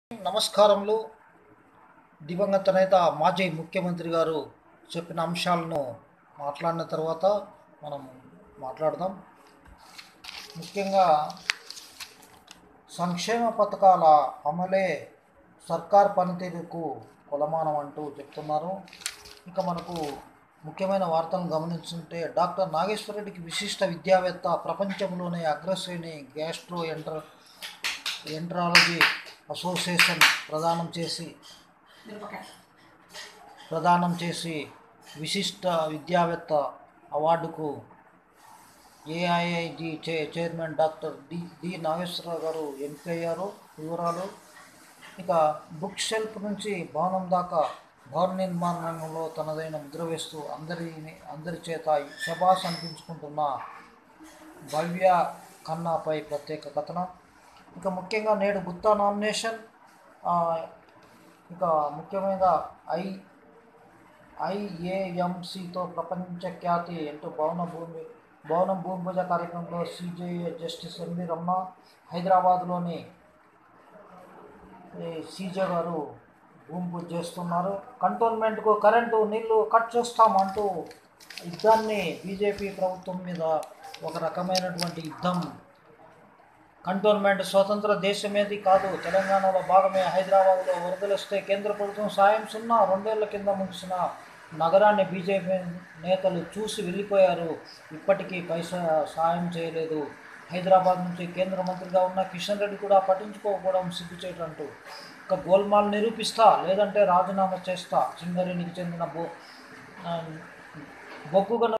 నమస్కారములు దివంగత నేత మాజీ ముఖ్యమంత్రి గారు చెప్పిన అంశాలను మాట్లాడిన తర్వాత మనం మాట్లాడదాం ముఖ్యంగా సంక్షేమ పథకాల అమలే సర్కార్ పనితీరుకు కొలమానం అంటూ చెప్తున్నారు ఇక మనకు ముఖ్యమైన వార్తలను గమనించుంటే డాక్టర్ నాగేశ్వరరెడ్డికి విశిష్ట విద్యావేత్త ప్రపంచంలోనే అగ్రశ్రేణి గ్యాస్ట్రో ఎంటర్ ఎంట్రాలజీ అసోసియేషన్ ప్రదానం చేసి ప్రదానం చేసి విశిష్ట విద్యావేత్త అవార్డుకు ఏఐఐజి చే chairman doctor D D Nageswara Rao గారు ఎంపికయ్యారు వివరాలు ఇక బుక్ షెల్ఫ్ నుంచి భవనం దాకా భవన నిర్మాణ రంగంలో తనదైన ముద్ర వేస్తూ అందరిని అందరి చేత శబాస్ అనిపించుకుంటున్న భవ్య ఖన్నాపై ప్రత్యేక కథనం ఇక ముఖ్యంగా నేడు గుత్తా నామినేషన్ ఆ, ఇక ముఖ్యంగా ఐ ఐఏఎంసీతో ప్రపంచ ఖ్యాతి అంటూ భవన భూమి భవనం భూమి పూజ కార్యక్రమంలో సిజేఐ జస్టిస్ ఎంవి రమణ హైదరాబాద్లోని ఈ సీజే గారు భూమి పూజ చేస్తున్నారు కంటోన్మెంట్కు కరెంటు నీళ్లు కట్ చేస్తామంటూ యుద్ధాన్ని బీజేపీ ప్రభుత్వం మీద ఒక రకమైనటువంటి యుద్ధం కంటోన్మెంట్ స్వతంత్ర దేశమేది కాదు తెలంగాణలో భాగమే హైదరాబాద్లో వరదలు వస్తే కేంద్ర ప్రభుత్వం సాయం సున్నా రెండేళ్ల కింద ముంచిన నగరాన్ని బీజేపీ నేతలు చూసి వెళ్ళిపోయారు ఇప్పటికీ పైసా సాయం చేయలేదు హైదరాబాద్ నుంచి కేంద్ర మంత్రిగా ఉన్న కిషన్ రెడ్డి కూడా పట్టించుకోకపోవడం సిగ్గుచేటంటూ ఇక గోల్మాల్ నిరూపిస్తా లేదంటే రాజీనామా చేస్తా సింగరేణికి చెందిన బొ ఆ, బొగ్గు గనుల